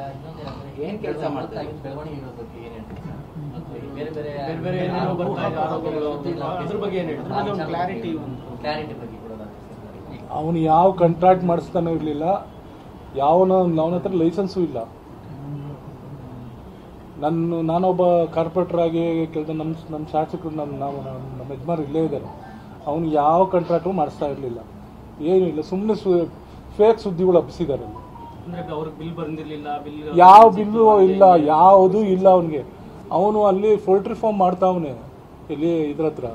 ಏನ್ ಕೆಲಸ ಮಾಡ್ತಾರೆ ಬೆಳವಣಿಗೆ ಬಗ್ಗೆ ಏನ್ ಹೇಳ್ತೀರಿ ಸರ್? ಮತ್ತು ಈ ಬೇರೆ ಬೇರೆ ಬೇರೆ ಬೇರೆ ಏನೇನೋ ಬರ್ತಾ ಇದೆ ಆರೋಪಗಳು, ಅದ್ರ ಬಗ್ಗೆ ಏನ್ ಹೇಳ್ತೀರಿ? ಅದ್ರ ಬಗ್ಗೆ ಒಂದು clarity ಒಂದು- ಕ್ಲಾರಿಟಿ ಬಗ್ಗೆ ಕೊಡೋದಾದ್ರೆ ಸರ್. ಅವನು ಯಾವ ಕಾಂಟ್ರಾಕ್ಟ್ ಮಾಡಿಸ್ತಾನೂ ಇರಲಿಲ್ಲ ಯಾವನ ಅವನ ಹತ್ರ ಲೈಸೆನ್ಸು ಇಲ್ಲ ನನ್ನ ನಾನೊಬ್ಬ ಕಾರ್ಪೊರೇಟರ್ ಆಗಿ ಕೆಲಸ ನಮ್ಮ ನಮ್ಮ ಶಾಸಕರು ನಮ್ಮ ನಾವು ನಮ್ಮ ನಮ್ಮ ಯಜಮಾನ್ ಇಲ್ಲೇ ಇದ್ದಾರೆ ಅವನು ಯಾವ ಕಾಂಟ್ರಾಕ್ಟು ಮಾಡಿಸ್ತಾ ಇರಲಿಲ್ಲ ಏನೂ ಇಲ್ಲ ಸುಮ್ಮನೆ ಸು ಫೇಕ್ ಸುದ್ದಿಗಳು ಹಬ್ಬಿಸಿದ್ದಾರೆ ಅಲ್ಲಿ ಅಂದ್ರೆ ಅವ್ರಿಗೆ ಬಿಲ್ ಬಂದಿರ್ಲಿಲ್ಲ ಬಿಲ್ ಯಾವ ಬಿಲ್ಲು ಇಲ್ಲ ಯಾವುದೂ ಇಲ್ಲ ಅವನಿಗೆ ಅವನು ಅಲ್ಲಿ ಪೋಲ್ಟ್ರಿ ಫಾರ್ಮ್ ಮಾಡ್ತಾವನೆ ಇಲ್ಲಿ ಇದ್ರ ಹತ್ರ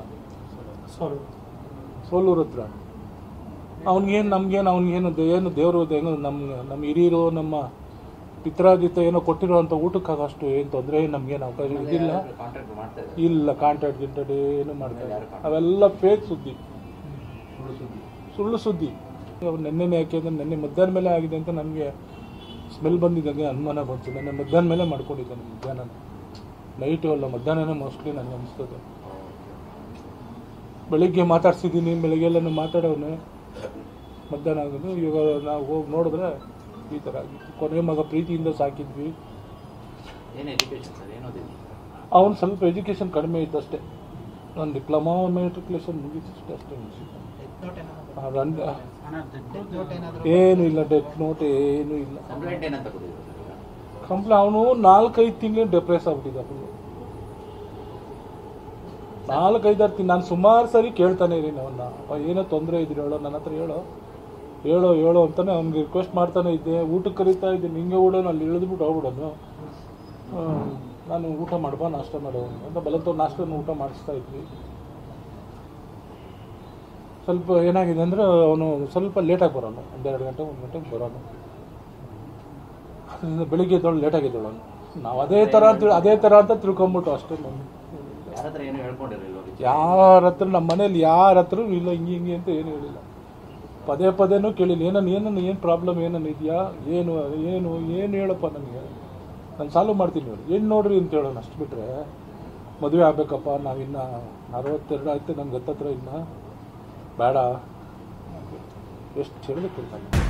ಸೋಲೂರ್ ಹತ್ರ ಅವ್ನಿಗೇನು ನಮ್ಗೇನು ಅವ್ನಿಗೇನು ದೇ- ಏನು ದೇವರು ಏನು ನಮ್ಮ ನಮ್ಮ ಹಿರಿಯರು ನಮ್ಮ ಪಿತ್ರಾಜಿತ ಏನೋ ಕೊಟ್ಟಿರೋಂಥ ಊಟಕ್ಕಾಗ ಅಷ್ಟು ಏನು ತೊಂದರೆ ನಮ್ಗೇನು ಅವಕಾಶ ಇದಿಲ್ಲ ಕಾಂಟ್ರಾಕ್ಟ್ ಮಾಡ್ತಾ ಇದ್ದಾರೆ ಇಲ್ಲ ಕಾಂಟ್ರಾಕ್ಟ್ ಗಿಂಟ್ರಾಕ್ಟ್ ಏನು ಮಾಡ್ತಾರೆ ಅವೆಲ್ಲ ಫೇಕ್ ಸುದ್ದಿ ಸುಳ್ಳು ಸುದ್ದಿ ಅವ್ರು ನೆನ್ನೆನೇ ಯಾಕೆ ಅಂದ್ರೆ ನೆನ್ನೆ ಮಧ್ಯಾಹ್ನ ಮೇಲೆ ಆಗಿದೆ ಅಂತ ನನಗೆ ಸ್ಮೆಲ್ ಬಂದಿದ್ದಂಗೆ ಅನುಮಾನ ಬಂತು ನೆನ್ನೆ ಮಧ್ಯಾಹ್ನ ಮೇಲೆ ಮಾಡ್ಕೊಂಡಿದ್ದಾನೆ ಮಧ್ಯಾಹ್ನ ನೈಟು ಅಲ್ಲ ಮಧ್ಯಾಹ್ನನೇ ಮೋಸ್ಟ್ಲಿ ನನಗೆ ಅನಿಸ್ತದೆ ಬೆಳಿಗ್ಗೆ ಮಾತಾಡ್ಸಿದ್ದೀನಿ ಬೆಳಿಗ್ಗೆಲ್ಲನೂ ಮಾತಾಡೋನು ಮಧ್ಯಾಹ್ನ ಆಗೋದು ಇವಾಗ ನಾವು ಹೋಗಿ ನೋಡಿದ್ರೆ ಈ ಥರ ಆಗಿತ್ತು ಕೊನೆ ಮಗ ಪ್ರೀತಿಯಿಂದ ಸಾಕಿದ್ವಿ ಏನ್ ಎಜುಕೇಶನ್ ಸರ್ ಏನು ಓದಿದ್ರಿ ಅವನು ಸ್ವಲ್ಪ ಎಜುಕೇಷನ್ ಕಡಿಮೆ ಇದ್ದಷ್ಟೇ ಒಂದು ಡಿಪ್ಲೊಮಾ ಮೆಟ್ರಿಕ್ಯುಲೇಷನ್ ಮುಗಿದಷ್ಟೇ ಅಷ್ಟೇ ಮುಗಿಸಿದ್ದು ಆ, ರನ್- ಏನು ಇಲ್ಲ ಡೆತ್ ನೋಟ್ ಏನು ಇಲ್ಲ ಕಂಪ್ಲೇಂಟ್ ಏನಂತ ಕೊಟ್ಟಿದ್ರು ಸರ್ ಈಗ? ಕಂಪ್ಲ ಅವನು ನಾಲ್ಕೈದು ತಿಂಗಳು ಡೆಪ್ರೆಸ್ ಆಗ್ಬಿಟ್ಟಿದ್ದ ಫುಲ್ಲು ನಾಲ್ಕೈದಾರು ತಿಂಗಳು ನಾನು ಸುಮಾರು ಸರಿ ಕೇಳ್ತಾನೆ ಇದ್ದೀನಿ ಅವನ್ನ ಅಪ್ಪ ಏನೋ ತೊಂದರೆ ಇದ್ರಿ ಹೇಳೋ ನನ್ನ ಹತ್ರ ಹೇಳೋ ಹೇಳೋ ಹೇಳೋ ಅಂತಾನೆ ಅವ್ನಿಗೆ ರಿಕ್ವೆಸ್ಟ್ ಮಾಡ್ತಾನೆ ಇದ್ದೆ ಊಟಕ್ಕೆ ಕರೀತಾ ಇದ್ದೀನಿ ಹಿಂಗೆ ಓಡೋನು ಅಲ್ಲಿ ಇಳಿದ್ಬಿಟ್ಟು ಹೋಗ್ಬಿಡೋನು ಹ್ಮ್, ನಾನು ಊಟ ಮಾಡ್ಬಾ ನಾಷ್ಟ ಮಾಡೋ ಅಂತ ಬಲತ್ತವ್ರು ನಾಷ್ಟನ ಊಟ ಮಾಡಿಸ್ತಾ ಇದ್ವಿ ಸ್ವಲ್ಪ ಏನಾಗಿದೆ ಅಂದರೆ ಅವನು ಸ್ವಲ್ಪ ಲೇಟಾಗಿ ಬರೋನು ಒಂದೆರಡು ಗಂಟೆ ಒಂದು ಗಂಟೆಗೆ ಬರೋನು ಅದರಿಂದ ಬೆಳಿಗ್ಗೆ ಎದ್ದವಳು ಲೇಟಾಗಿ ಎದ್ದವಳು ನಾವು ಅದೇ ಥರ ಅಂತ ಅದೇ ಥರ ಅಂತ ತಿಳ್ಕೊಂಬಿಟ್ಟು ಅಷ್ಟೇ ನಮ್ಮ ಯಾರ ಹತ್ರ ಏನು ಹೇಳ್ಕೊಂಡಿರಲಿಲ್ಲ ಅವ್ರಿಗೆ? ಯಾರ ಹತ್ರ ನಮ್ಮ ಮನೇಲಿ ಯಾರ ಹತ್ರ ಇಲ್ಲ ಹಿಂಗೆ ಹಿಂಗೆ ಅಂತ ಏನು ಹೇಳಿಲ್ಲ ಪದೇ ಪದೇನೂ ಕೇಳಿಲ್ಲ ಏನನ್ನು ಏನನ್ನು ಏನು ಪ್ರಾಬ್ಲಮ್ ಏನನ್ನು ಇದೆಯಾ ಏನು ಏನು ಏನು ಹೇಳಪ್ಪ ನನಗೆ ನಾನು ಸಾಲ್ವ್ ಮಾಡ್ತೀನಿ ನೋಡಿ ಏನು ನೋಡ್ರಿ ಅಂತ ಹೇಳೋಣ ಅಷ್ಟು ಬಿಟ್ಟರೆ ಮದುವೆ ಆಗ್ಬೇಕಪ್ಪ ನಾವಿನ್ನು ಅರವತ್ತೆರಡು ಆಯ್ತು ನಂಗೆ ಹತ್ತತ್ರ ಇನ್ನು ಬೇಡ ಎಷ್ಟು ಹೇಳಿದ್ರೆ ಕೇಳ್ತಾನೆ